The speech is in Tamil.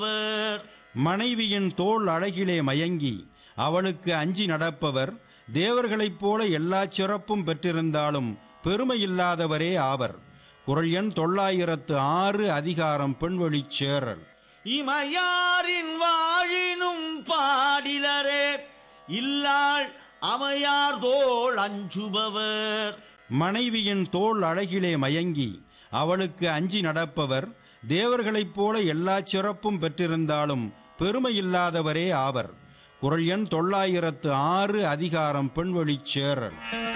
மனைவியின் தோள் அழகிலே மயங்கி அவளுக்கு அஞ்சி நடப்பவர் தேவர்களைப் போல எல்லா சிறப்பும் பெற்றிருந்தாலும் பெருமையில்லாதவரே ஆவர் குரல் எண் தொள்ளாயிரத்து ஆறு அதிகாரம் பெண்வழிச் சேரல் இமையாரின் வாழினும் பாடிலரே இல்லாள் அமையார் தோள் அஞ்சுபவர் மனைவியின் தோள் அழகிலே மயங்கி அவளுக்கு அஞ்சி நடப்பவர் தேவர்களைப் போல எல்லா சிறப்பும் பெற்றிருந்தாலும் பெருமையில்லாதவரே ஆவர் குரல் எண் தொள்ளாயிரத்து ஆறு அதிகாரம் பெண்வழிச் சேரல்